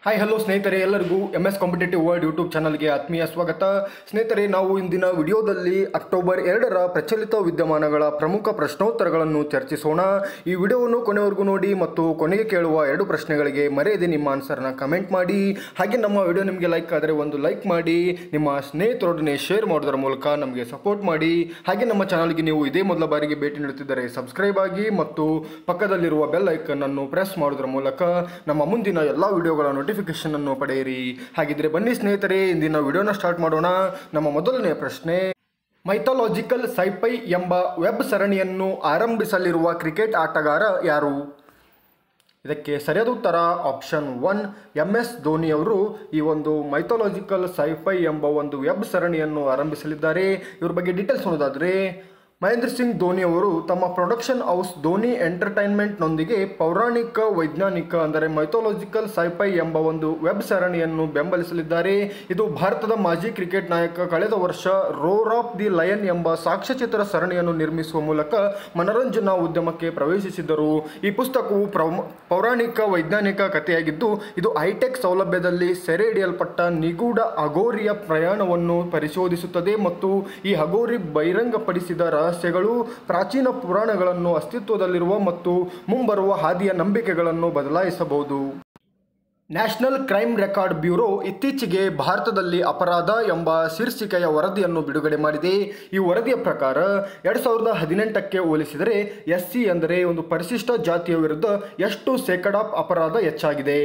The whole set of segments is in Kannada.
ಹಾಯ್ ಹಲೋ ಸ್ನೇಹಿತರೆ ಎಲ್ಲರಿಗೂ M S competitive world YouTube ಚಾನಲ್ಗೆ ಆತ್ಮೀಯ ಸ್ವಾಗತ ಸ್ನೇಹಿತರೆ ನಾವು ಇಂದಿನ ವಿಡಿಯೋದಲ್ಲಿ ಅಕ್ಟೋಬರ್ ಎರಡರ ಪ್ರಚಲಿತ ವಿದ್ಯಮಾನಗಳ ಪ್ರಮುಖ ಪ್ರಶ್ನೋತ್ತರಗಳನ್ನು ಚರ್ಚಿಸೋಣ ಈ ವಿಡಿಯೋವನ್ನು ಕೊನೆವರೆಗೂ ನೋಡಿ ಮತ್ತು ಕೊನೆಗೆ ಕೇಳುವ ಎರಡು ಪ್ರಶ್ನೆಗಳಿಗೆ ಮರೆಯದೆ ನಿಮ್ಮ ಆನ್ಸರ್ನ ಕಮೆಂಟ್ ಮಾಡಿ ಹಾಗೆ ನಮ್ಮ ವಿಡಿಯೋ ನಿಮಗೆ ಲೈಕ್ ಆದರೆ ಒಂದು ಲೈಕ್ ಮಾಡಿ ನಿಮ್ಮ ಸ್ನೇಹಿತರೊಡನೆ ಶೇರ್ ಮಾಡೋದರ ಮೂಲಕ ನಮಗೆ ಸಪೋರ್ಟ್ ಮಾಡಿ ಹಾಗೆ ನಮ್ಮ ಚಾನಲ್ಗೆ ನೀವು ಇದೇ ಮೊದಲ ಬಾರಿಗೆ ಭೇಟಿ ನೀಡುತ್ತಿದ್ದರೆ ಸಬ್ಸ್ಕ್ರೈಬ್ ಆಗಿ ಮತ್ತು ಪಕ್ಕದಲ್ಲಿರುವ ಬೆಲ್ ಐಕನ್ ಅನ್ನು ಪ್ರೆಸ್ ಮಾಡೋದರ ಮೂಲಕ ನಮ್ಮ ಮುಂದಿನ ಎಲ್ಲ ವಿಡಿಯೋಗಳ ನೋಟಿಫಿಕೇಶನ್ ಅನ್ನು ಪಡೆಯಿರಿ ಹಾಗಿದ್ರೆ ಬನ್ನಿ ಸ್ನೇಹಿತರೆ ಇಂದಿನ ವಿಡಿಯೋನ ಸ್ಟಾರ್ಟ್ ಮಾಡೋಣ ನಮ್ಮ ಮೊದಲನೆಯ ಪ್ರಶ್ನೆ ಮೈಥಾಲಜಿಕಲ್ ಸೈಪೈ ಎಂಬ ವೆಬ್ ಸರಣಿಯನ್ನು ಆರಂಭಿಸಲಿರುವ ಕ್ರಿಕೆಟ್ ಆಟಗಾರ ಯಾರು ಇದಕ್ಕೆ ಸರಿಯಾದ ಉತ್ತರ ಆಪ್ಷನ್ ಒನ್ ಎಂ ಎಸ್ ಧೋನಿಯವರು ಈ ಒಂದು ಮೈಥಾಲಜಿಕಲ್ ಸೈಫೈ ಎಂಬ ಒಂದು ವೆಬ್ ಸರಣಿಯನ್ನು ಆರಂಭಿಸಲಿದ್ದಾರೆ ಇವ್ರ ಬಗ್ಗೆ ಡೀಟೇಲ್ಸ್ ನೋಡೋದಾದರೆ ಮಹೇಂದ್ರ ಸಿಂಗ್ ಧೋನಿ ಅವರು ತಮ್ಮ ಪ್ರೊಡಕ್ಷನ್ ಹೌಸ್ ಧೋನಿ ಎಂಟರ್ಟೈನ್ಮೆಂಟ್ನೊಂದಿಗೆ ಪೌರಾಣಿಕ ವೈಜ್ಞಾನಿಕ ಅಂದರೆ ಮೈಥಾಲಜಿಕಲ್ ಸೈಫೈ ಎಂಬ ಒಂದು ವೆಬ್ ಸರಣಿಯನ್ನು ಬೆಂಬಲಿಸಲಿದ್ದಾರೆ ಇದು ಭಾರತದ ಮಾಜಿ ಕ್ರಿಕೆಟ್ ನಾಯಕ ಕಳೆದ ವರ್ಷ ರೋರ್ ಆಫ್ ದಿ ಲಯನ್ ಎಂಬ ಸಾಕ್ಷ್ಯಚಿತ್ರ ಸರಣಿಯನ್ನು ನಿರ್ಮಿಸುವ ಮೂಲಕ ಮನರಂಜನಾ ಉದ್ಯಮಕ್ಕೆ ಪ್ರವೇಶಿಸಿದ್ದರು ಈ ಪುಸ್ತಕವು ಪ್ರಮ- ಪೌರಾಣಿಕ ವೈಜ್ಞಾನಿಕ ಕಥೆಯಾಗಿದ್ದು ಇದು ಹೈಟೆಕ್ ಸೌಲಭ್ಯದಲ್ಲಿ ಸೆರೆ ಹಿಡಿಯಲ್ಪಟ್ಟ ನಿಗೂಢ ಅಗೋರಿಯ ಪ್ರಯಾಣವನ್ನು ಪರಿಶೋಧಿಸುತ್ತದೆ ಮತ್ತು ಈ ಅಗೋರಿ ಬಹಿರಂಗಪಡಿಸಿದ ರಹಸ್ಯಗಳು ಪ್ರಾಚೀನ ಪುರಾಣಗಳನ್ನು ಅಸ್ತಿತ್ವದಲ್ಲಿರುವ ಮತ್ತು ಮುಂಬರುವ ಹಾದಿಯ ನಂಬಿಕೆಗಳನ್ನು ಬದಲಾಯಿಸಬಹುದು ನ್ಯಾಷನಲ್ ಕ್ರೈಮ್ ರೆಕಾರ್ಡ್ ಬ್ಯೂರೋ ಇತ್ತೀಚೆಗೆ ಭಾರತದಲ್ಲಿ ಅಪರಾಧ ಎಂಬ ಶೀರ್ಷಿಕೆಯ ವರದಿಯನ್ನು ಬಿಡುಗಡೆ ಮಾಡಿದೆ ಈ ವರದಿಯ ಪ್ರಕಾರ ಎರಡು ಸಾವಿರದ ಹದಿನೆಂಟಕ್ಕೆ ಹೋಲಿಸಿದರೆ ಎಸ್ ಸಿ ಅಂದರೆ ಒಂದು ಪರಿಶಿಷ್ಟ ಜಾತಿಯ ವಿರುದ್ಧ ಎಷ್ಟು ಶೇಕಡ ಅಪರಾಧ ಹೆಚ್ಚಾಗಿದೆ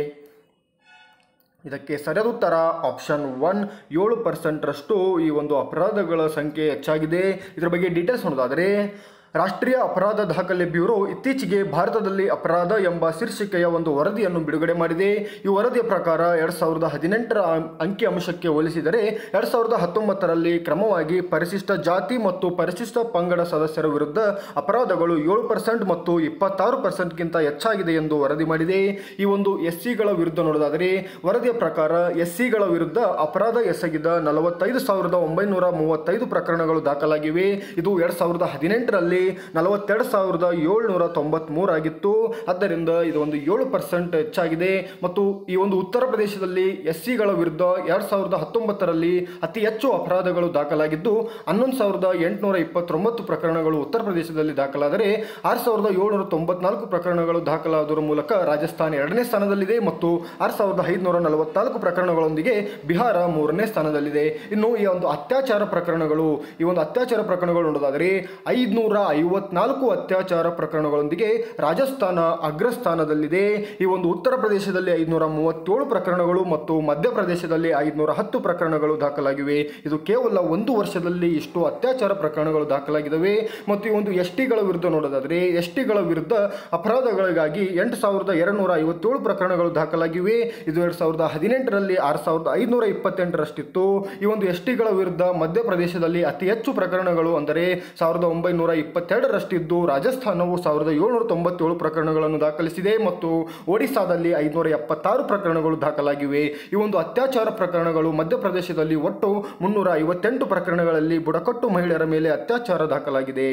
ಇದಕ್ಕೆ ಸರಿಯಾದ ಉತ್ತರ ಆಪ್ಷನ್ ಒನ್ ಏಳು ಪರ್ಸೆಂಟ್ರಷ್ಟು ಈ ಒಂದು ಅಪರಾಧಗಳ ಸಂಖ್ಯೆ ಹೆಚ್ಚಾಗಿದೆ ಇದರ ಬಗ್ಗೆ ಡೀಟೇಲ್ಸ್ ನೋಡೋದಾದರೆ ರಾಷ್ಟ್ರೀಯ ಅಪರಾಧ ದಾಖಲೆ ಬ್ಯೂರೋ ಇತ್ತೀಚೆಗೆ ಭಾರತದಲ್ಲಿ ಅಪರಾಧ ಎಂಬ ಶೀರ್ಷಿಕೆಯ ಒಂದು ವರದಿಯನ್ನು ಬಿಡುಗಡೆ ಮಾಡಿದೆ ಈ ವರದಿಯ ಪ್ರಕಾರ ಎರಡು ಸಾವಿರದ ಹದಿನೆಂಟರ ಅಂಕಿ ಅಂಶಕ್ಕೆ ಹೋಲಿಸಿದರೆ ಎರಡು ಸಾವಿರದ ಹತ್ತೊಂಬತ್ತರಲ್ಲಿ ಕ್ರಮವಾಗಿ ಪರಿಶಿಷ್ಟ ಜಾತಿ ಮತ್ತು ಪರಿಶಿಷ್ಟ ಪಂಗಡ ಸದಸ್ಯರ ವಿರುದ್ಧ ಅಪರಾಧಗಳು ಏಳು ಪರ್ಸೆಂಟ್ ಮತ್ತು ಇಪ್ಪತ್ತಾರು ಪರ್ಸೆಂಟ್ಗಿಂತ ಹೆಚ್ಚಾಗಿದೆ ಎಂದು ವರದಿ ಮಾಡಿದೆ ಈ ಒಂದು ಎಸ್ ಸಿಗಳ ವಿರುದ್ಧ ನೋಡೋದಾದರೆ ವರದಿಯ ಪ್ರಕಾರ ಎಸ್ ಸಿಗಳ ವಿರುದ್ಧ ಅಪರಾಧ ಎಸಗಿದ ನಲವತ್ತೈದು ಸಾವಿರದ ಒಂಬೈನೂರ ಮೂವತ್ತೈದು ಪ್ರಕರಣಗಳು ದಾಖಲಾಗಿವೆ ಇದು ಎರಡು ಸಾವಿರದ ಹದಿನೆಂಟರಲ್ಲಿ ನಲವತ್ತೆರಡು ಸಾವಿರದ ಏಳ್ನೂರ ತೊಂಬತ್ಮೂರಾಗಿತ್ತು ಆದ್ದರಿಂದ ಇದು ಒಂದು ಏಳು ಪರ್ಸೆಂಟ್ ಹೆಚ್ಚಾಗಿದೆ ಮತ್ತು ಈ ಒಂದು ಉತ್ತರ ಪ್ರದೇಶದಲ್ಲಿ ಎಸ್ ಸಿಗಳ ವಿರುದ್ಧ ಎರಡು ಸಾವಿರದ ಹತ್ತೊಂಬತ್ತರಲ್ಲಿ ಅತಿ ಹೆಚ್ಚು ಅಪರಾಧಗಳು ದಾಖಲಾಗಿದ್ದು ಹನ್ನೊಂದು ಸಾವಿರದ ಎಂಟುನೂರ ಇಪ್ಪತ್ತೊಂಬತ್ತು ಪ್ರಕರಣಗಳು ಉತ್ತರ ಪ್ರದೇಶದಲ್ಲಿ ದಾಖಲಾದರೆ ಆರು ಸಾವಿರದ ಏಳ್ನೂರ ತೊಂಬತ್ನಾಲ್ಕು ಪ್ರಕರಣಗಳು ದಾಖಲಾದುದರ ಮೂಲಕ ರಾಜಸ್ಥಾನ ಎರಡನೇ ಸ್ಥಾನದಲ್ಲಿದೆ ಮತ್ತು ಆರು ಸಾವಿರದ ಐದುನೂರ ನಲವತ್ನಾಲ್ಕು ಪ್ರಕರಣಗಳೊಂದಿಗೆ ಬಿಹಾರ ಮೂರನೇ ಸ್ಥಾನದಲ್ಲಿದೆ ಇನ್ನು ಈ ಒಂದು ಅತ್ಯಾಚಾರ ಪ್ರಕರಣಗಳು ಈ ಒಂದು ಅತ್ಯಾಚಾರ ಪ್ರಕರಣಗಳು ನೋಡೋದಾದರೆ ಐದುನೂರ ಐವತ್ನಾಲ್ಕು ಅತ್ಯಾಚಾರ ಪ್ರಕರಣಗಳೊಂದಿಗೆ ರಾಜಸ್ಥಾನ ಅಗ್ರಸ್ಥಾನದಲ್ಲಿದೆ ಈ ಒಂದು ಉತ್ತರ ಪ್ರದೇಶದಲ್ಲಿ ಐದುನೂರ ಮೂವತ್ತೇಳು ಪ್ರಕರಣಗಳು ಮತ್ತು ಮಧ್ಯಪ್ರದೇಶದಲ್ಲಿ ಐದುನೂರ ಹತ್ತು ಪ್ರಕರಣಗಳು ದಾಖಲಾಗಿವೆ ಇದು ಕೇವಲ ಒಂದು ವರ್ಷದಲ್ಲಿ ಇಷ್ಟು ಅತ್ಯಾಚಾರ ಪ್ರಕರಣಗಳು ದಾಖಲಾಗಿದ್ದಾವೆ ಮತ್ತು ಈ ಒಂದು ಎಸ್ ಟಿಗಳ ವಿರುದ್ಧ ನೋಡೋದಾದರೆ ಎಸ್ ಟಿಗಳ ವಿರುದ್ಧ ಅಪರಾಧಗಳಿಗಾಗಿ ಎಂಟು ಸಾವಿರದ ಎರಡುನೂರ ಐವತ್ತೇಳು ಪ್ರಕರಣಗಳು ದಾಖಲಾಗಿವೆ ಇದು ಎರಡು ಸಾವಿರದ ಹದಿನೆಂಟರಲ್ಲಿ ಆರು ಸಾವಿರದ ಐದುನೂರ ಇಪ್ಪತ್ತೆಂಟರಷ್ಟಿತ್ತು ಈ ಒಂದು ಎಸ್ ಟಿಗಳ ವಿರುದ್ಧ ಮಧ್ಯಪ್ರದೇಶದಲ್ಲಿ ಅತಿ ಹೆಚ್ಚು ಪ್ರಕರಣಗಳು ಅಂದರೆ ಸಾವಿರದ ಒಂಬೈನೂರ ಇಪ್ಪತ್ತೆರಡರಷ್ಟಿದ್ದು ರಾಜಸ್ಥಾನವು ಸಾವಿರದ ಏಳ್ನೂರ ತೊಂಬತ್ತೇಳು ಪ್ರಕರಣಗಳನ್ನು ದಾಖಲಿಸಿದೆ ಮತ್ತು ಒಡಿಶಾದಲ್ಲಿ ಐದುನೂರ ಎಪ್ಪತ್ತಾರು ಪ್ರಕರಣಗಳು ದಾಖಲಾಗಿವೆ ಈ ಒಂದು ಅತ್ಯಾಚಾರ ಪ್ರಕರಣಗಳು ಮಧ್ಯಪ್ರದೇಶದಲ್ಲಿ ಒಟ್ಟು ಮುನ್ನೂರ ಐವತ್ತೆಂಟು ಪ್ರಕರಣಗಳಲ್ಲಿ ಬುಡಕಟ್ಟು ಮಹಿಳೆಯರ ಮೇಲೆ ಅತ್ಯಾಚಾರ ದಾಖಲಾಗಿದೆ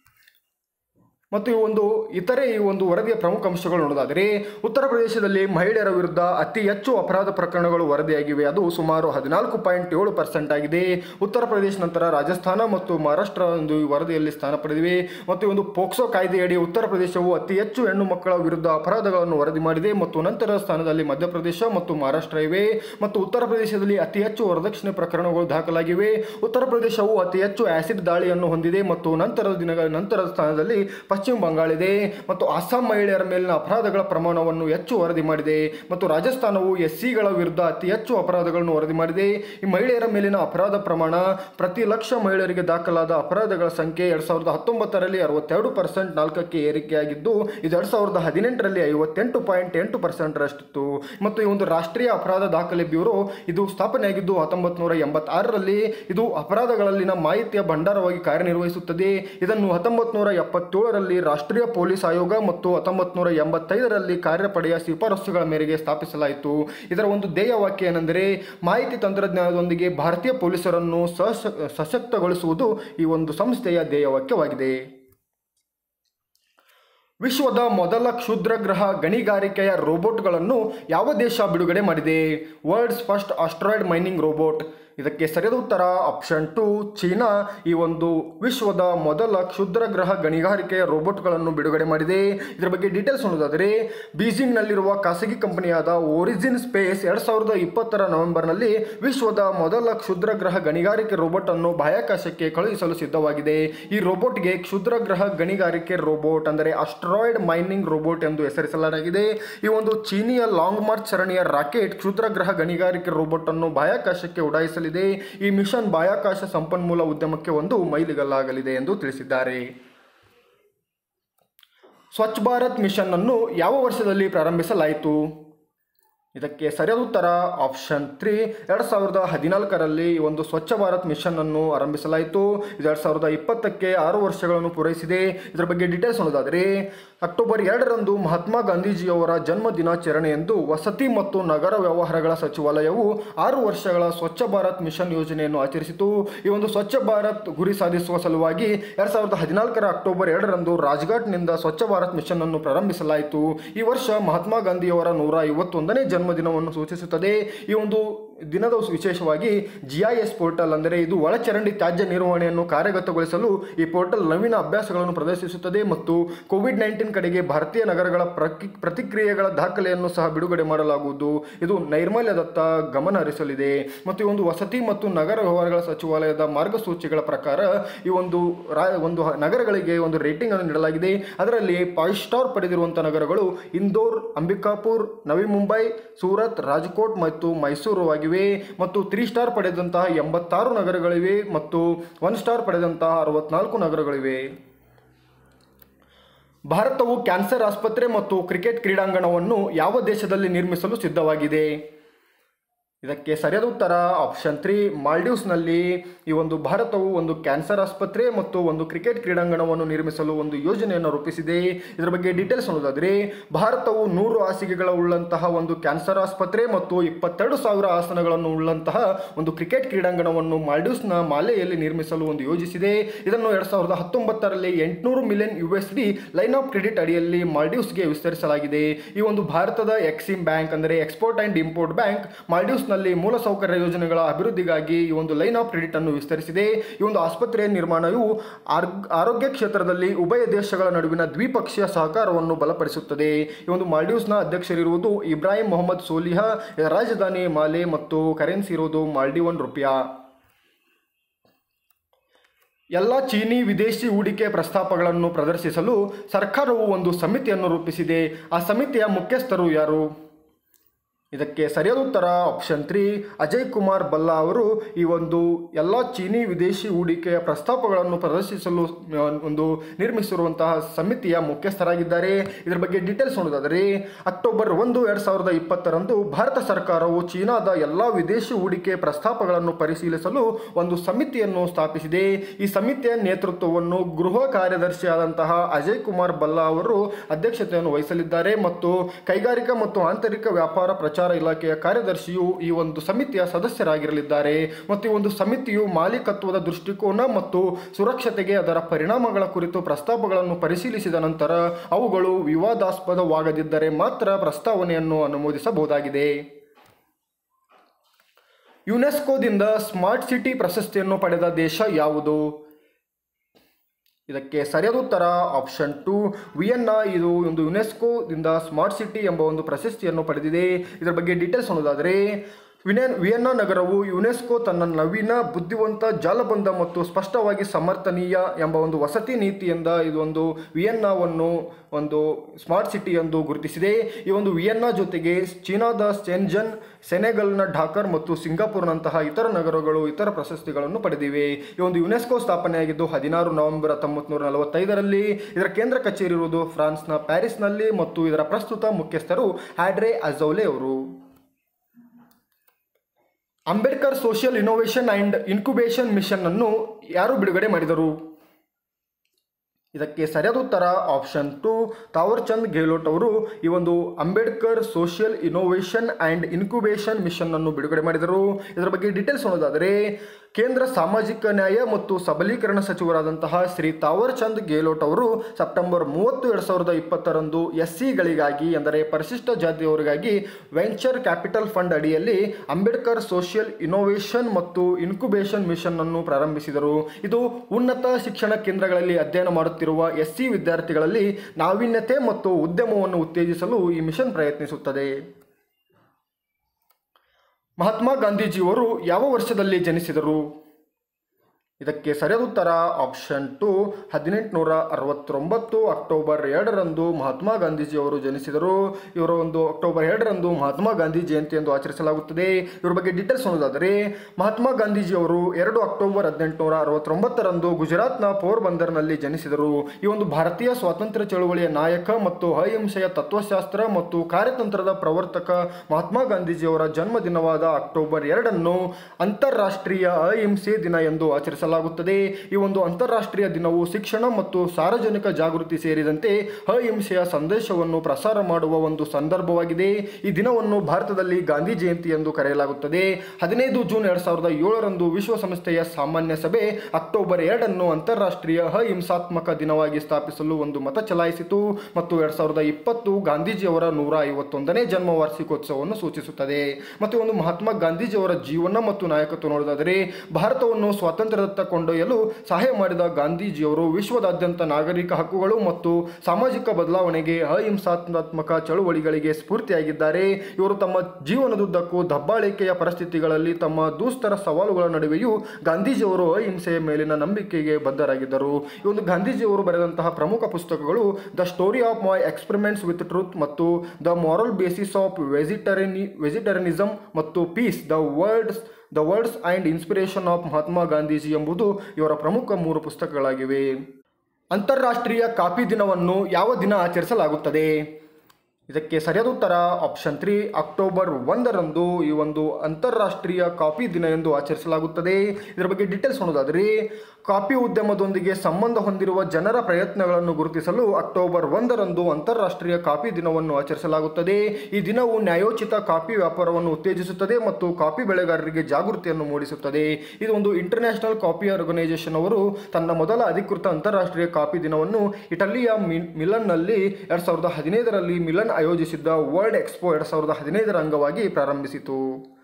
ಮತ್ತು ಈ ಒಂದು ಇತರೆ ಈ ಒಂದು ವರದಿಯ ಪ್ರಮುಖ ಅಂಶಗಳು ನೋಡೋದಾದರೆ ಉತ್ತರ ಪ್ರದೇಶದಲ್ಲಿ ಮಹಿಳೆಯರ ವಿರುದ್ಧ ಅತಿ ಹೆಚ್ಚು ಅಪರಾಧ ಪ್ರಕರಣಗಳು ವರದಿಯಾಗಿವೆ ಅದು ಸುಮಾರು ಹದಿನಾಲ್ಕು ಪಾಯಿಂಟ್ ಏಳು ಪರ್ಸೆಂಟ್ ಆಗಿದೆ ಉತ್ತರ ಪ್ರದೇಶ ನಂತರ ರಾಜಸ್ಥಾನ ಮತ್ತು ಮಹಾರಾಷ್ಟ್ರ ಒಂದು ಈ ವರದಿಯಲ್ಲಿ ಸ್ಥಾನ ಪಡೆದಿವೆ ಮತ್ತು ಈ ಒಂದು ಪೋಕ್ಸೋ ಕಾಯ್ದೆಯಡಿ ಉತ್ತರ ಪ್ರದೇಶವು ಅತಿ ಹೆಚ್ಚು ಹೆಣ್ಣು ಮಕ್ಕಳ ವಿರುದ್ಧ ಅಪರಾಧಗಳನ್ನು ವರದಿ ಮಾಡಿದೆ ಮತ್ತು ನಂತರ ಸ್ಥಾನದಲ್ಲಿ ಮಧ್ಯಪ್ರದೇಶ ಮತ್ತು ಮಹಾರಾಷ್ಟ್ರ ಇವೆ ಮತ್ತು ಉತ್ತರ ಪ್ರದೇಶದಲ್ಲಿ ಅತಿ ಹೆಚ್ಚು ವರದಕ್ಷಿಣೆ ಪ್ರಕರಣಗಳು ದಾಖಲಾಗಿವೆ ಉತ್ತರ ಪ್ರದೇಶವು ಅತಿ ಹೆಚ್ಚು ಆಸಿಡ್ ದಾಳಿಯನ್ನು ಹೊಂದಿದೆ ಮತ್ತು ನಂತರದ ದಿನಗಳ ನಂತರದ ಸ್ಥಾನದಲ್ಲಿ ಪಶ್ಚಿಮ ಬಂಗಾಳ ಇದೆ ಮತ್ತು ಅಸ್ಸಾಂ ಮಹಿಳೆಯರ ಮೇಲಿನ ಅಪರಾಧಗಳ ಪ್ರಮಾಣವನ್ನು ಹೆಚ್ಚು ವರದಿ ಮಾಡಿದೆ ಮತ್ತು ರಾಜಸ್ಥಾನವು ಎಸ್ ಸಿಗಳ ವಿರುದ್ಧ ಅತಿ ಹೆಚ್ಚು ಅಪರಾಧಗಳನ್ನು ವರದಿ ಮಾಡಿದೆ ಈ ಮಹಿಳೆಯರ ಮೇಲಿನ ಅಪರಾಧ ಪ್ರಮಾಣ ಪ್ರತಿ ಲಕ್ಷ ಮಹಿಳೆಯರಿಗೆ ದಾಖಲಾದ ಅಪರಾಧಗಳ ಸಂಖ್ಯೆ ಎರಡು ಸಾವಿರದ ಹತ್ತೊಂಬತ್ತರಲ್ಲಿ ಅರವತ್ತೆರಡು ಪರ್ಸೆಂಟ್ ನಾಲ್ಕಕ್ಕೆ ಏರಿಕೆಯಾಗಿದ್ದು ಇದು ಎರಡು ಸಾವಿರದ ಹದಿನೆಂಟರಲ್ಲಿ ಐವತ್ತೆಂಟು ಪಾಯಿಂಟ್ ಎಂಟು ಪರ್ಸೆಂಟ್ರಷ್ಟಿತ್ತು ಮತ್ತು ಈ ಒಂದು ರಾಷ್ಟ್ರೀಯ ಅಪರಾಧ ದಾಖಲೆ ಬ್ಯೂರೋ ಇದು ಸ್ಥಾಪನೆಯಾಗಿದ್ದು ಹತ್ತೊಂಬತ್ತು ನೂರ ಎಂಬತ್ತಾರರಲ್ಲಿ ಇದು ಅಪರಾಧಗಳಲ್ಲಿನ ಮಾಹಿತಿಯ ಭಂಡಾರವಾಗಿ ಕಾರ್ಯನಿರ್ವಹಿಸುತ್ತದೆ ಇದನ್ನು ಹತ್ತೊಂಬತ್ತು ನೂರ ಎಪ್ಪತ್ತೇಳರಲ್ಲಿ ರಾಷ್ಟ್ರೀಯ ಪೊಲೀಸ್ ಆಯೋಗ ಮತ್ತು ಹತ್ತೊಂಬತ್ತು ನೂರ ಎಂಬತ್ತೈದರಲ್ಲಿ ಕಾರ್ಯಪಡೆಯ ಶಿಫಾರಸುಗಳ ಮೇರೆಗೆ ಸ್ಥಾಪಿಸಲಾಯಿತು ಇದರ ಒಂದು ಧ್ಯೇಯವಾಕ್ಯ ಏನೆಂದರೆ ಮಾಹಿತಿ ತಂತ್ರಜ್ಞಾನದೊಂದಿಗೆ ಭಾರತೀಯ ಪೊಲೀಸರನ್ನು ಸಶ ಸಶಕ್ತಗೊಳಿಸುವುದು ಈ ಒಂದು ಸಂಸ್ಥೆಯ ಧ್ಯೇಯವಾಕ್ಯವಾಗಿದೆ ವಿಶ್ವದ ಮೊದಲ ಕ್ಷುದ್ರಗ್ರಹ ಗಣಿಗಾರಿಕೆಯ ರೋಬೋಟ್ಗಳನ್ನು ಯಾವ ದೇಶ ಬಿಡುಗಡೆ ಮಾಡಿದೆ world's first asteroid mining robot ಇದಕ್ಕೆ ಸರಿಯಾದ ಉತ್ತರ ಆಪ್ಷನ್ ಟು ಚೀನಾ ಈ ಒಂದು ವಿಶ್ವದ ಮೊದಲ ಕ್ಷುದ್ರಗ್ರಹ ಗಣಿಗಾರಿಕೆಯ ರೋಬೋಟ್ಗಳನ್ನು ಬಿಡುಗಡೆ ಮಾಡಿದೆ ಇದರ ಬಗ್ಗೆ ಡೀಟೇಲ್ಸ್ ನೋಡೋದಾದರೆ ಬೀಜಿಂಗ್ನಲ್ಲಿರುವ ಖಾಸಗಿ ಕಂಪನಿಯಾದ ಒರಿಜಿನ್ ಸ್ಪೇಸ್ ಎರಡು ಸಾವಿರದ ಇಪ್ಪತ್ತರ ನವೆಂಬರ್ನಲ್ಲಿ ವಿಶ್ವದ ಮೊದಲ ಕ್ಷುದ್ರಗ್ರಹ ಗಣಿಗಾರಿಕೆ ರೋಬೋಟ್ ಅನ್ನು ಬಾಹ್ಯಾಕಾಶಕ್ಕೆ ಕಳುಹಿಸಲು ಸಿದ್ಧವಾಗಿದೆ ಈ ರೋಬೋಟ್ಗೆ ಕ್ಷುದ್ರಗ್ರಹ ಗಣಿಗಾರಿಕೆ ರೋಬೋಟ್ ಅಂದರೆ ಅಸ್ಟ್ರಾಯ್ಡ್ ಮೈನಿಂಗ್ ರೋಬೋಟ್ ಎಂದು ಹೆಸರಿಸಲಾಗಿದೆ ಈ ಒಂದು ಚೀನಿಯ ಲಾಂಗ್ ಮಾರ್ಚ್ ಸರಣಿಯ ರಾಕೆಟ್ ಕ್ಷುದ್ರಗ್ರಹ ಗಣಿಗಾರಿಕೆ ರೋಬೋಟ್ ಅನ್ನು ಬಾಹ್ಯಾಕಾಶಕ್ಕೆ ಉಡಾಯಿಸಲಿದೆ ಈ ಮಿಷನ್ ಬಾಹ್ಯಾಕಾಶ ಸಂಪನ್ಮೂಲ ಉದ್ಯಮಕ್ಕೆ ಒಂದು ಮೈಲಿಗಲ್ಲಾಗಲಿದೆ ಎಂದು ತಿಳಿಸಿದ್ದಾರೆ ಸ್ವಚ್ಛ ಭಾರತ್ ಮಿಷನ್ ಅನ್ನು ಯಾವ ವರ್ಷದಲ್ಲಿ ಪ್ರಾರಂಭಿಸಲಾಯಿತು ಇದಕ್ಕೆ ಸರಿಯಾದ ಉತ್ತರ ಆಪ್ಷನ್ ತ್ರೀ ಎರಡು ಸಾವಿರದ ಹದಿನಾಲ್ಕರಲ್ಲಿ ಈ ಒಂದು ಸ್ವಚ್ಛ ಭಾರತ್ ಮಿಷನ್ ಅನ್ನು ಆರಂಭಿಸಲಾಯಿತು ಇದು ಎರಡು ಸಾವಿರದ ಇಪ್ಪತ್ತಕ್ಕೆ ಆರು ವರ್ಷಗಳನ್ನು ಪೂರೈಸಿದೆ ಇದರ ಬಗ್ಗೆ ಡೀಟೇಲ್ಸ್ ನೋಡೋದಾದರೆ ಅಕ್ಟೋಬರ್ ಎರಡರಂದು ಮಹಾತ್ಮ ಗಾಂಧೀಜಿಯವರ ಜನ್ಮ ದಿನಾಚರಣೆಯಂದು ವಸತಿ ಮತ್ತು ನಗರ ವ್ಯವಹಾರಗಳ ಸಚಿವಾಲಯವು ಆರು ವರ್ಷಗಳ ಸ್ವಚ್ಛ ಭಾರತ್ ಮಿಷನ್ ಯೋಜನೆಯನ್ನು ಆಚರಿಸಿತು ಈ ಒಂದು ಸ್ವಚ್ಛ ಭಾರತ್ ಗುರಿ ಸಾಧಿಸುವ ಸಲುವಾಗಿ ಎರಡು ಸಾವಿರದ ಹದಿನಾಲ್ಕರ ಅಕ್ಟೋಬರ್ ಎರಡರಂದು ರಾಜ್ಘಾಟ್ನಿಂದ ಸ್ವಚ್ಛ ಭಾರತ್ ಮಿಷನ್ ಅನ್ನು ಪ್ರಾರಂಭಿಸಲಾಯಿತು ಈ ವರ್ಷ ಮಹಾತ್ಮ ಗಾಂಧಿಯವರ ನೂರ ಐವತ್ತೊಂದನೇ ಜನ್ಮದಿನವನ್ನು ಸೂಚಿಸುತ್ತದೆ ಈ ಒಂದು ದಿನದ ವಿಶೇಷವಾಗಿ ಜಿಐಎಸ್ ಪೋರ್ಟಲ್ ಅಂದರೆ ಇದು ಒಳಚರಂಡಿ ತ್ಯಾಜ್ಯ ನಿರ್ವಹಣೆಯನ್ನು ಕಾರ್ಯಗತಗೊಳಿಸಲು ಈ ಪೋರ್ಟಲ್ ನವೀನ ಅಭ್ಯಾಸಗಳನ್ನು ಪ್ರದರ್ಶಿಸುತ್ತದೆ ಮತ್ತು ಕೋವಿಡ್ ನೈನ್ಟೀನ್ ಕಡೆಗೆ ಭಾರತೀಯ ನಗರಗಳ ಪ್ರಕಿ ಪ್ರತಿಕ್ರಿಯೆಗಳ ದಾಖಲೆಯನ್ನು ಸಹ ಬಿಡುಗಡೆ ಮಾಡಲಾಗುವುದು ಇದು ನೈರ್ಮಲ್ಯದತ್ತ ಗಮನ ಹರಿಸಲಿದೆ ಮತ್ತು ಈ ಒಂದು ವಸತಿ ಮತ್ತು ನಗರ ವ್ಯವಹಾರಗಳ ಸಚಿವಾಲಯದ ಮಾರ್ಗಸೂಚಿಗಳ ಪ್ರಕಾರ ಈ ಒಂದು ರಾ ಒಂದು ಹ- ನಗರಗಳಿಗೆ ಒಂದು ರೇಟಿಂಗ್ ಅನ್ನು ನೀಡಲಾಗಿದೆ ಅದರಲ್ಲಿ ಫೈವ್ ಸ್ಟಾರ್ ಪಡೆದಿರುವಂಥ ನಗರಗಳು ಇಂದೋರ್ ಅಂಬಿಕಾಪುರ್ ನವಿ ಮುಂಬೈ ಸೂರತ್ ರಾಜ್ಕೋಟ್ ಮತ್ತು ಮೈಸೂರು ಆಗಿವೆ ಮತ್ತು ತ್ರೀ ಸ್ಟಾರ್ ಪಡೆದಂತಹ ಎಂಬತ್ತಾರು ನಗರಗಳಿವೆ ಮತ್ತು ಒನ್ ಸ್ಟಾರ್ ಪಡೆದಂತಹ ಅರವತ್ನಾಲ್ಕು ನಗರಗಳಿವೆ ಭಾರತವು ಕ್ಯಾನ್ಸರ್ ಆಸ್ಪತ್ರೆ ಮತ್ತು ಕ್ರಿಕೆಟ್ ಕ್ರೀಡಾಂಗಣವನ್ನು ಯಾವ ದೇಶದಲ್ಲಿ ನಿರ್ಮಿಸಲು ಸಿದ್ಧವಾಗಿದೆ ಇದಕ್ಕೆ ಸರಿಯಾದ ಉತ್ತರ ಆಪ್ಷನ್ ತ್ರೀ ಮಾಲ್ಡೀವ್ಸ್ನಲ್ಲಿ ಈ ಒಂದು ಭಾರತವು ಒಂದು ಕ್ಯಾನ್ಸರ್ ಆಸ್ಪತ್ರೆ ಮತ್ತು ಒಂದು ಕ್ರಿಕೆಟ್ ಕ್ರೀಡಾಂಗಣವನ್ನು ನಿರ್ಮಿಸಲು ಒಂದು ಯೋಜನೆಯನ್ನು ರೂಪಿಸಿದೆ ಇದರ ಬಗ್ಗೆ ಡೀಟೇಲ್ಸ್ ನೋಡೋದಾದರೆ ಭಾರತವು ನೂರು ಹಾಸಿಗೆಗಳ ಉಳ್ಳಂತಹ ಒಂದು ಕ್ಯಾನ್ಸರ್ ಆಸ್ಪತ್ರೆ ಮತ್ತು ಇಪ್ಪತ್ತೆರಡು ಸಾವಿರ ಆಸನಗಳನ್ನು ಉಳ್ಳಂತಹ ಒಂದು ಕ್ರಿಕೆಟ್ ಕ್ರೀಡಾಂಗಣವನ್ನು ಮಾಲ್ಡೀವ್ಸ್ನ ಮಾಲೆಯಲ್ಲಿ ನಿರ್ಮಿಸಲು ಒಂದು ಯೋಜಿಸಿದೆ ಇದನ್ನು ಎರಡು ಸಾವಿರದ ಹತ್ತೊಂಬತ್ತರಲ್ಲಿ ಎಂಟುನೂರು million U S D line of credit ಅಡಿಯಲ್ಲಿ ಮಾಲ್ಡೀವ್ಸ್ಗೆ ವಿಸ್ತರಿಸಲಾಗಿದೆ ಈ ಒಂದು ಭಾರತದ ಎಕ್ಸಿಮ್ ಬ್ಯಾಂಕ್ ಅಂದರೆ ಎಕ್ಸ್ಪೋರ್ಟ್ ಆ್ಯಂಡ್ ಇಂಪೋರ್ಟ್ ಬ್ಯಾಂಕ್ ಮಾಲ್ಡೀವ್ಸ್ನಲ್ಲಿ ಮೂಲಸೌಕರ್ಯ ಯೋಜನೆಗಳ ಅಭಿವೃದ್ಧಿಗಾಗಿ ಈ ಒಂದು ಲೈನ್ ಆಫ್ ಕ್ರೆಡಿಟ್ ಅನ್ನು ವಿಸ್ತರಿಸಿದೆ ಈ ಒಂದು ಆಸ್ಪತ್ರೆಯ ನಿರ್ಮಾಣವು ಆರ್- ಆರೋಗ್ಯ ಕ್ಷೇತ್ರದಲ್ಲಿ ಉಭಯ ದೇಶಗಳ ನಡುವಿನ ದ್ವಿಪಕ್ಷೀಯ ಸಹಕಾರವನ್ನು ಬಲಪಡಿಸುತ್ತದೆ ಈ ಒಂದು ಮಾಲ್ಡೀವ್ಸ್ನ ಅಧ್ಯಕ್ಷರಿರುವುದು ಇಬ್ರಾಹಿಂ ಮೊಹಮ್ಮದ್ ಸೋಲಿಹಾ ಇದರ ರಾಜಧಾನಿ ಮಾಲೆ ಮತ್ತು ಕರೆನ್ಸಿ ಇರುವುದು ಮಾಲ್ಡೀವನ್ ರುಪಿಯಾ ಎಲ್ಲ ಚೀನಿ ವಿದೇಶಿ ಹೂಡಿಕೆ ಪ್ರಸ್ತಾಪಗಳನ್ನು ಪ್ರದರ್ಶಿಸಲು ಸರ್ಕಾರವು ಒಂದು ಸಮಿತಿಯನ್ನು ರೂಪಿಸಿದೆ ಆ ಸಮಿತಿಯ ಮುಖ್ಯಸ್ಥರು ಯಾರು ಇದಕ್ಕೆ ಸರಿಯಾದ ಉತ್ತರ ಆಪ್ಷನ್ ತ್ರೀ ಅಜಯ್ ಕುಮಾರ್ ಬಲ್ಲಾ ಅವರು ಈ ಒಂದು ಎಲ್ಲ ಚೀನಿ ವಿದೇಶಿ ಹೂಡಿಕೆಯ ಪ್ರಸ್ತಾಪಗಳನ್ನು ಪ್ರದರ್ಶಿಸಲು ಆ, ಒಂದು ನಿರ್ಮಿಸಿರುವಂತಹ ಸಮಿತಿಯ ಮುಖ್ಯಸ್ಥರಾಗಿದ್ದಾರೆ ಇದರ ಬಗ್ಗೆ ಡೀಟೇಲ್ಸ್ ನೋಡೋದಾದರೆ ಅಕ್ಟೋಬರ್ ಒಂದು ಎರಡು ಸಾವಿರದ ಇಪ್ಪತ್ತರಂದು ಭಾರತ ಸರ್ಕಾರವು ಚೀನಾದ ಎಲ್ಲ ವಿದೇಶಿ ಹೂಡಿಕೆ ಪ್ರಸ್ತಾಪಗಳನ್ನು ಪರಿಶೀಲಿಸಲು ಒಂದು ಸಮಿತಿಯನ್ನು ಸ್ಥಾಪಿಸಿದೆ ಈ ಸಮಿತಿಯ ನೇತೃತ್ವವನ್ನು ಗೃಹ ಕಾರ್ಯದರ್ಶಿಯಾದಂತಹ ಅಜಯ್ ಕುಮಾರ್ ಬಲ್ಲಾ ಅವರು ಅಧ್ಯಕ್ಷತೆಯನ್ನು ವಹಿಸಲಿದ್ದಾರೆ ಮತ್ತು ಕೈಗಾರಿಕಾ ಮತ್ತು ಆಂತರಿಕ ವ್ಯಾಪಾರ ಪ್ರಚಾರ ಇಲಾಖೆಯ ಕಾರ್ಯದರ್ಶಿಯು ಈ ಒಂದು ಸಮಿತಿಯ ಸದಸ್ಯರಾಗಿರಲಿದ್ದಾರೆ ಮತ್ತು ಈ ಒಂದು ಸಮಿತಿಯು ಮಾಲೀಕತ್ವದ ದೃಷ್ಟಿಕೋನ ಮತ್ತು ಸುರಕ್ಷತೆಗೆ ಅದರ ಪರಿಣಾಮಗಳ ಕುರಿತು ಪ್ರಸ್ತಾಪಗಳನ್ನು ಪರಿಶೀಲಿಸಿದ ನಂತರ ಅವುಗಳು ವಿವಾದಾಸ್ಪದವಾಗದಿದ್ದರೆ ಮಾತ್ರ ಪ್ರಸ್ತಾವನೆಯನ್ನು ಅನುಮೋದಿಸಬಹುದಾಗಿದೆ ಯುನೆಸ್ಕೋದಿಂದ ಸ್ಮಾರ್ಟ್ ಸಿಟಿ ಪ್ರಶಸ್ತಿಯನ್ನು ಪಡೆದ ದೇಶ ಯಾವುದು ಇದಕ್ಕೆ ಸರಿಯಾದ ಉತ್ತರ ಆಪ್ಷನ್ ಟು ವಿಯನ್ನ ಇದು ಒಂದು ಯುನೆಸ್ಕೋದಿಂದ ಸ್ಮಾರ್ಟ್ ಸಿಟಿ ಎಂಬ ಒಂದು ಪ್ರಶಸ್ತಿಯನ್ನು ಪಡೆದಿದೆ ಇದರ ಬಗ್ಗೆ ಡೀಟೇಲ್ಸ್ ನೋಡೋದಾದರೆ ವಿನೆನ್ ವಿಯನ್ನ ನಗರವು ಯುನೆಸ್ಕೋ ತನ್ನ ನವೀನ ಬುದ್ಧಿವಂತ ಜಾಲಬಂಧ ಮತ್ತು ಸ್ಪಷ್ಟವಾಗಿ ಸಮರ್ಥನೀಯ ಎಂಬ ಒಂದು ವಸತಿ ನೀತಿಯಿಂದ ಇದೊಂದು ವಿಯನ್ನಾವನ್ನು ಒಂದು ಸ್ಮಾರ್ಟ್ ಸಿಟಿ ಎಂದು ಗುರುತಿಸಿದೆ ಈ ಒಂದು ವಿಯನ್ನ ಜೊತೆಗೆ ಚೀನಾದ ಸೆನ್ಜನ್ ಸೆನೆಗಲ್ನ ಢಾಕರ್ ಮತ್ತು ಸಿಂಗಾಪುರ್ನಂತಹ ಇತರ ನಗರಗಳು ಇತರ ಪ್ರಶಸ್ತಿಗಳನ್ನು ಪಡೆದಿವೆ ಈ ಒಂದು ಯುನೆಸ್ಕೋ ಸ್ಥಾಪನೆಯಾಗಿದ್ದು ಹದಿನಾರು ನವೆಂಬರ್ ಹತ್ತೊಂಬತ್ತು ನೂರ ನಲವತ್ತೈದರಲ್ಲಿ ಇದರ ಕೇಂದ್ರ ಕಚೇರಿ ಇರುವುದು ಫ್ರಾನ್ಸ್ನ ಪ್ಯಾರಿಸ್ನಲ್ಲಿ ಮತ್ತು ಇದರ ಪ್ರಸ್ತುತ ಮುಖ್ಯಸ್ಥರು ಹ್ಯಾಡ್ರೆ ಅಜೌಲೆ ಅವರು Ambedkar social innovation and incubation mission ಅನ್ನು ಯಾರು ಬಿಡುಗಡೆ ಮಾಡಿದರು ಇದಕ್ಕೆ ಸರಿಯಾದ ಉತ್ತರ ಆಪ್ಷನ್ ಟು ತಾವರ್ ಚಂದ್ ಗೆಹ್ಲೋಟ್ ಅವರು ಈ ಒಂದು Ambedkar social innovation and incubation mission ಅನ್ನು ಬಿಡುಗಡೆ ಮಾಡಿದರು ಇದರ ಬಗ್ಗೆ ಡೀಟೇಲ್ಸ್ ನೋಡೋದಾದರೆ ಕೇಂದ್ರ ಸಾಮಾಜಿಕ ನ್ಯಾಯ ಮತ್ತು ಸಬಲೀಕರಣ ಸಚಿವರಾದಂತಹ ಶ್ರೀ ತಾವರ್ ಚಂದ್ ಗೆಹ್ಲೋಟ್ ಅವರು ಸೆಪ್ಟೆಂಬರ್ ಮೂವತ್ತು ಎರಡು ಸಾವಿರದ ಇಪ್ಪತ್ತರಂದು ಎಸ್ ಸಿಗಳಿಗಾಗಿ ಎಂದರೆ ಪರಿಶಿಷ್ಟ ಜಾತಿಯವರಿಗಾಗಿ ವೆಂಚರ್ ಕ್ಯಾಪಿಟಲ್ ಫಂಡ್ ಅಡಿಯಲ್ಲಿ ಅಂಬೇಡ್ಕರ್ ಸೋಷಿಯಲ್ ಇನೋವೇಷನ್ ಮತ್ತು ಇನ್ಕ್ಯುಬೇಷನ್ ಮಿಷನ್ ಅನ್ನು ಪ್ರಾರಂಭಿಸಿದರು ಇದು ಉನ್ನತ ಶಿಕ್ಷಣ ಕೇಂದ್ರಗಳಲ್ಲಿ ಅಧ್ಯಯನ ಮಾಡುತ್ತಿರುವ ಎಸ್ ಸಿ ವಿದ್ಯಾರ್ಥಿಗಳಲ್ಲಿ ನಾವೀನ್ಯತೆ ಮತ್ತು ಉದ್ಯಮವನ್ನು ಉತ್ತೇಜಿಸಲು ಈ ಮಿಷನ್ ಪ್ರಯತ್ನಿಸುತ್ತದೆ ಮಹಾತ್ಮ ಗಾಂಧೀಜಿಯವರು ಯಾವ ವರ್ಷದಲ್ಲಿ ಜನಿಸಿದರು ಇದಕ್ಕೆ ಸರಿಯಾದ ಉತ್ತರ ಆಪ್ಷನ್ ಟು ಹದಿನೆಂಟುನೂರ ಅರವತ್ತೊಂಬತ್ತು ಅಕ್ಟೋಬರ್ ಎರಡರಂದು ಮಹಾತ್ಮ ಗಾಂಧೀಜಿಯವರು ಜನಿಸಿದರು ಇವರ ಒಂದು ಅಕ್ಟೋಬರ್ ಎರಡರಂದು ಮಹಾತ್ಮ ಗಾಂಧಿ ಜಯಂತಿ ಎಂದು ಆಚರಿಸಲಾಗುತ್ತದೆ ಇವರ ಬಗ್ಗೆ ಡೀಟೇಲ್ಸ್ ಅನ್ನೋದಾದರೆ ಮಹಾತ್ಮ ಗಾಂಧೀಜಿಯವರು ಎರಡು ಅಕ್ಟೋಬರ್ ಹದಿನೆಂಟುನೂರ ಅರವತ್ತೊಂಬತ್ತರಂದು ಗುಜರಾತ್ನ ಪೋರ್ಬಂದರ್ನಲ್ಲಿ ಜನಿಸಿದರು ಈ ಒಂದು ಭಾರತೀಯ ಸ್ವಾತಂತ್ರ್ಯ ಚಳುವಳಿಯ ನಾಯಕ ಮತ್ತು ಅಹಿಂಸೆಯ ತತ್ವಶಾಸ್ತ್ರ ಮತ್ತು ಕಾರ್ಯತಂತ್ರದ ಪ್ರವರ್ತಕ ಮಹಾತ್ಮ ಗಾಂಧೀಜಿಯವರ ಜನ್ಮದಿನವಾದ ಅಕ್ಟೋಬರ್ ಎರಡನ್ನು ಅಂತಾರಾಷ್ಟ್ರೀಯ ಅಹಿಂಸೆ ದಿನ ಎಂದು ಆಚರಿಸಲಾಗುತ್ತದೆ ಈ ಒಂದು ಅಂತಾರಾಷ್ಟ್ರೀಯ ದಿನವು ಶಿಕ್ಷಣ ಮತ್ತು ಸಾರ್ವಜನಿಕ ಜಾಗೃತಿ ಸೇರಿದಂತೆ ಅಹಿಂಸೆಯ ಸಂದೇಶವನ್ನು ಪ್ರಸಾರ ಮಾಡುವ ಒಂದು ಸಂದರ್ಭವಾಗಿದೆ ಈ ದಿನವನ್ನು ಭಾರತದಲ್ಲಿ ಗಾಂಧಿ ಜಯಂತಿ ಎಂದು ಕರೆಯಲಾಗುತ್ತದೆ ಹದಿನೈದು ಜೂನ್ ಎರಡ್ ಸಾವಿರದ ಏಳರಂದು ವಿಶ್ವಸಂಸ್ಥೆಯ ಸಾಮಾನ್ಯ ಸಭೆ ಅಕ್ಟೋಬರ್ ಎರಡನ್ನು ಅಂತಾರಾಷ್ಟ್ರೀಯ ಅಹಿಂಸಾತ್ಮಕ ದಿನವಾಗಿ ಸ್ಥಾಪಿಸಲು ಒಂದು ಮತ ಚಲಾಯಿಸಿತು ಮತ್ತು ಎರಡ್ ಸಾವಿರದ ಇಪ್ಪತ್ತು ಗಾಂಧೀಜಿಯವರ ನೂರ ಐವತ್ತೊಂದನೇ ಜನ್ಮ ವಾರ್ಷಿಕೋತ್ಸವವನ್ನು ಸೂಚಿಸುತ್ತದೆ ಮತ್ತು ಒಂದು ಮಹಾತ್ಮ ಗಾಂಧೀಜಿಯವರ ಜೀವನ ಮತ್ತು ನಾಯಕತ್ವ ನೋಡೋದಾದರೆ ಭಾರತವನ್ನು ಸ್ವಾತಂತ್ರ್ಯದತ್ತ ಕೊಂಡೊಯ್ಯಲು ಸಹಾಯ ಮಾಡಿದ ಗಾಂಧೀಜಿಯವರು ವಿಶ್ವದಾದ್ಯಂತ ನಾಗರಿಕ ಹಕ್ಕುಗಳು ಮತ್ತು ಸಾಮಾಜಿಕ ಬದಲಾವಣೆಗೆ ಅಹಿಂಸಾತ್ಮಕ ಚಳುವಳಿಗಳಿಗೆ ಸ್ಫೂರ್ತಿಯಾಗಿದ್ದಾರೆ ಇವರು ತಮ್ಮ ಜೀವನದುದ್ದಕ್ಕೂ ದಬ್ಬಾಳಿಕೆಯ ಪರಿಸ್ಥಿತಿಗಳಲ್ಲಿ ತಮ್ಮ ದುಸ್ತರ ಸವಾಲುಗಳ ನಡುವೆಯೂ ಗಾಂಧೀಜಿಯವರು ಅಹಿಂಸೆಯ ಮೇಲಿನ ನಂಬಿಕೆಗೆ ಬದ್ಧರಾಗಿದ್ದರು ಈ ಒಂದು ಗಾಂಧೀಜಿಯವರು ಬರೆದಂತಹ ಪ್ರಮುಖ ಪುಸ್ತಕಗಳು the story of my experiments with truth ಮತ್ತು ದ ಮಾರಲ್ ಬೇಸಿಸ್ ಆಫ್ ವೆಜಿಟರೇನಿ ವೆಜಿಟೇರಿಯನಿಸಮ್ ಮತ್ತು peace the world's the words and inspiration of Mahatma Gandhiji ಎಂಬುದು ಇವರ ಪ್ರಮುಖ ಮೂರು ಪುಸ್ತಕಗಳಾಗಿವೆ ಅಂತಾರಾಷ್ಟ್ರೀಯ ಕಾಫಿ ದಿನವನ್ನು ಯಾವ ದಿನ ಆಚರಿಸಲಾಗುತ್ತದೆ ಇದಕ್ಕೆ ಸರಿಯಾದ ಉತ್ತರ ಆಪ್ಷನ್ ತ್ರೀ ಅಕ್ಟೋಬರ್ ಒಂದರಂದು ಈ ಒಂದು ಅಂತಾರಾಷ್ಟ್ರೀಯ ಕಾಫಿ ದಿನ ಎಂದು ಆಚರಿಸಲಾಗುತ್ತದೆ ಇದರ ಬಗ್ಗೆ ಡೀಟೇಲ್ಸ್ ನೋಡೋದಾದರೆ ಕಾಫಿ ಉದ್ಯಮದೊಂದಿಗೆ ಸಂಬಂಧ ಹೊಂದಿರುವ ಜನರ ಪ್ರಯತ್ನಗಳನ್ನು ಗುರುತಿಸಲು ಅಕ್ಟೋಬರ್ ಒಂದರಂದು ಅಂತಾರಾಷ್ಟ್ರೀಯ ಕಾಫಿ ದಿನವನ್ನು ಆಚರಿಸಲಾಗುತ್ತದೆ ಈ ದಿನವು ನ್ಯಾಯೋಚಿತ ಕಾಫಿ ವ್ಯಾಪಾರವನ್ನು ಉತ್ತೇಜಿಸುತ್ತದೆ ಮತ್ತು ಕಾಫಿ ಬೆಳೆಗಾರರಿಗೆ ಜಾಗೃತಿಯನ್ನು ಮೂಡಿಸುತ್ತದೆ ಇದು ಒಂದು ಇಂಟರ್ನ್ಯಾಷನಲ್ ಕಾಫಿ ಆರ್ಗನೈಸೇಷನ್ ಅವರು ತನ್ನ ಮೊದಲ ಅಧಿಕೃತ ಅಂತಾರಾಷ್ಟ್ರೀಯ ಕಾಫಿ ದಿನವನ್ನು ಇಟಲಿಯ ಮಿ- ಮಿಲನ್ನಲ್ಲಿ ಎರಡ್ ಸಾವಿರದ ಹದಿನೈದರಲ್ಲಿ ಮಿಲನ್ ಆಯೋಜಿಸಿದ್ದ ವರ್ಲ್ಡ್ ಎಕ್ಸ್ಪೋ ಎರಡ್ ಸಾವಿರದ ಹದಿನೈದರ ಅಂಗವಾಗಿ ಪ್ರಾರಂಭಿಸಿತು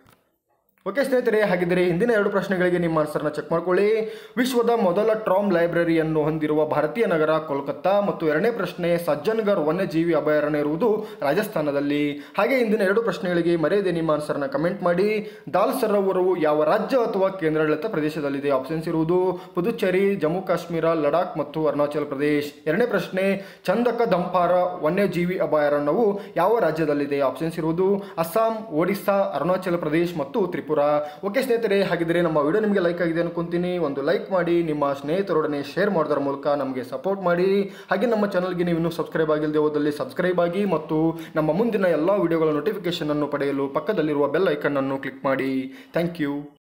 ಓಕೆ ಸ್ನೇಹಿತರೆ ಹಾಗಿದ್ದರೆ ಹಿಂದಿನ ಎರಡು ಪ್ರಶ್ನೆಗಳಿಗೆ ನಿಮ್ಮ ಆನ್ಸರ್ನ ಚೆಕ್ ಮಾಡ್ಕೊಳ್ಳಿ ವಿಶ್ವದ ಮೊದಲ ಟ್ರಾಮ್ ಲೈಬ್ರರಿಯನ್ನು ಹೊಂದಿರುವ ಭಾರತೀಯ ನಗರ ಕೋಲ್ಕತ್ತಾ ಮತ್ತು ಎರಡನೇ ಪ್ರಶ್ನೆ ಸಜ್ಜನ್ಗರ್ ವನ್ಯಜೀವಿ ಅಭಯಾರಣ್ಯ ಇರುವುದು ರಾಜಸ್ಥಾನದಲ್ಲಿ ಹಾಗೆ ಹಿಂದಿನ ಎರಡು ಪ್ರಶ್ನೆಗಳಿಗೆ ಮರೆಯದೆ ನಿಮ್ಮ ಆನ್ಸರ್ನ ಕಮೆಂಟ್ ಮಾಡಿ ದಾಲ್ ಸರೋವರವು ಯಾವ ರಾಜ್ಯ ಅಥವಾ ಕೇಂದ್ರಾಡಳಿತ ಪ್ರದೇಶದಲ್ಲಿದೆ ಆಪ್ಷನ್ಸ್ ಇರುವುದು ಪುದುಚೇರಿ ಜಮ್ಮು ಕಾಶ್ಮೀರ ಲಡಾಖ್ ಮತ್ತು ಅರುಣಾಚಲ ಪ್ರದೇಶ್ ಎರಡನೇ ಪ್ರಶ್ನೆ ಚಂದಕ ದಂಪಾರ ವನ್ಯಜೀವಿ ಅಭಯಾರಣ್ಯವು ಯಾವ ರಾಜ್ಯದಲ್ಲಿದೆ ಆಪ್ಷನ್ಸ್ ಇರುವುದು ಅಸ್ಸಾಂ ಒಡಿಸ್ಸಾ ಅರುಣಾಚಲ ಪ್ರದೇಶ್ ಮತ್ತು ತ್ರಿಪುರ ಓಕೆ ಸ್ನೇಹಿತರೆ ಹಾಗಿದ್ರೆ ನಮ್ಮ ವಿಡಿಯೋ ನಿಮಗೆ ಲೈಕ್ ಆಗಿದೆ ಅನ್ಕೊಂತೀನಿ ಒಂದು ಲೈಕ್ ಮಾಡಿ ನಿಮ್ಮ ಸ್ನೇಹಿತರೊಡನೆ ಶೇರ್ ಮಾಡೋದ್ರ ಮೂಲಕ ನಮಗೆ ಸಪೋರ್ಟ್ ಮಾಡಿ ಹಾಗೆ ನಮ್ಮ ಚಾನಲ್ಗೆ ನೀವು ಇನ್ನೂ ಸಬ್ಸ್ಕ್ರೈಬ್ ಆಗಿಲ್ಲದೆ ಹೋದಲ್ಲಿ ಸಬ್ಸ್ಕ್ರೈಬ್ ಆಗಿ ಮತ್ತು ನಮ್ಮ ಮುಂದಿನ ಎಲ್ಲ ವಿಡಿಯೋಗಳ ನೋಟಿಫಿಕೇಶನ್ ಅನ್ನು ಪಡೆಯಲು ಪಕ್ಕದಲ್ಲಿರುವ ಬೆಲ್ ಐಕನ್ ಅನ್ನು ಕ್ಲಿಕ್ ಮಾಡಿ ಥ್ಯಾಂಕ್ ಯು